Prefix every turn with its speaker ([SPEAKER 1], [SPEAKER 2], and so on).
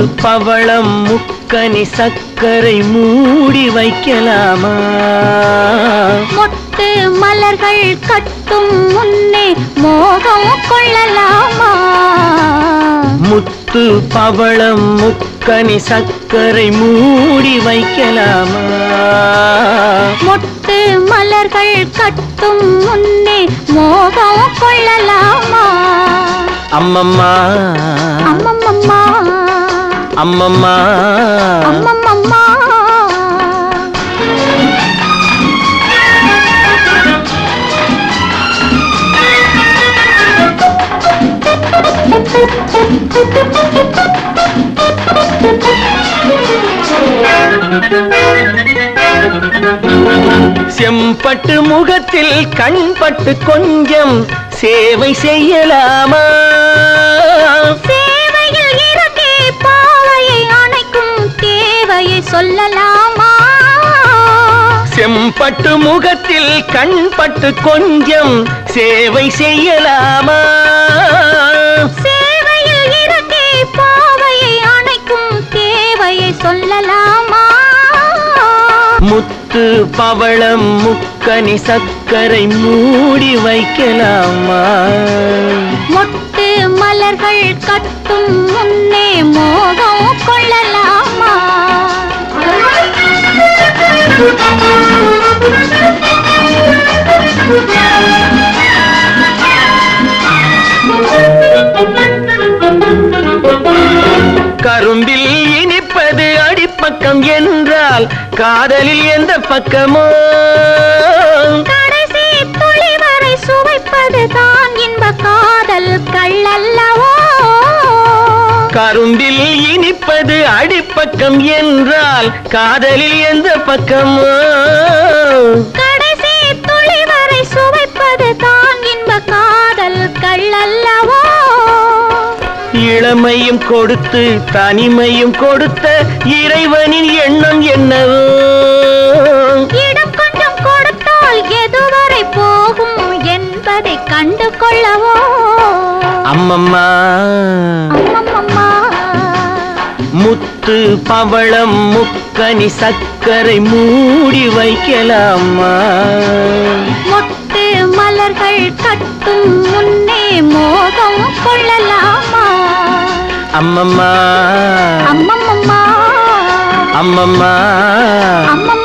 [SPEAKER 1] பவளம் முக்கனி சர்க்கரை மூடி வைக்கலாமா
[SPEAKER 2] மொட்டு மலர்கள் கட்டும் முன்னே மோகம் கொள்ளலாமா
[SPEAKER 1] முத்து பவளம் முக்கனி சர்க்கரை மூடி வைக்கலாமா
[SPEAKER 2] மொட்டு மலர்கள் கட்டும் முன்னே மோகம் கொள்ளலாமா
[SPEAKER 1] அம்மம்மா
[SPEAKER 2] அம்மம்மம்மா
[SPEAKER 1] அம்மம்மா
[SPEAKER 2] அம்மம்மம்மா
[SPEAKER 1] செம்பட்டு முகத்தில் கண்பட்டு கொஞ்சம் சேவை செய்யலாமா
[SPEAKER 2] சேவையில் இறங்கி பாவையை அணைக்கும் தேவையை சொல்லலாமா
[SPEAKER 1] செம்பட்டு முகத்தில் கண்பட்டு கொஞ்சம் சேவை செய்யலாமா
[SPEAKER 2] சேவையில் இறங்கி பாவையை அணைக்கும் தேவையை சொல்லலாமா
[SPEAKER 1] முத்து பவளம் முக்கனி சர்க்கரை மூடி வைக்கலாமா
[SPEAKER 2] மொட்டு மலர்கள் கட்டும் முன்னே மோகம் கொள்ளலாமா
[SPEAKER 1] கரும்பில் இனிப்பது அடிப்பக்கம் என்றால் காதலில் எந்த பக்கமோ
[SPEAKER 2] கடைசி துளி வரை சுவைப்பது தான் இன்ப காதல் கள்ளல்லவோ
[SPEAKER 1] கரும்பில் இனிப்பது அடிப்பக்கம் என்றால் காதலில் எந்த பக்கமோ
[SPEAKER 2] கடைசி துளி வரை சுவைப்பது தான் இன்ப காதல் கள்ளல்லவோ
[SPEAKER 1] இளமையும் கொடுத்து தனிமையும் கொடுத்த இறைவனின் எண்ணம் என்னவோ
[SPEAKER 2] இடம் கொஞ்சம் கொடுத்தால் எதுவரை போகும் என்பதை கண்டு கொள்ளவோ
[SPEAKER 1] அம்மம்மா
[SPEAKER 2] அம்மம்மம்மா
[SPEAKER 1] முத்து பவளம் முக்கனி சர்க்கரை மூடி வைக்கலாமா
[SPEAKER 2] மொட்டு மலர்கள் கட்டும் முன்னே மோகம் கொள்ளலாமா
[SPEAKER 1] அம்மம்மா
[SPEAKER 2] அம்மம்மம்மா
[SPEAKER 1] அம்மம்மா
[SPEAKER 2] அம்மம்மம்மா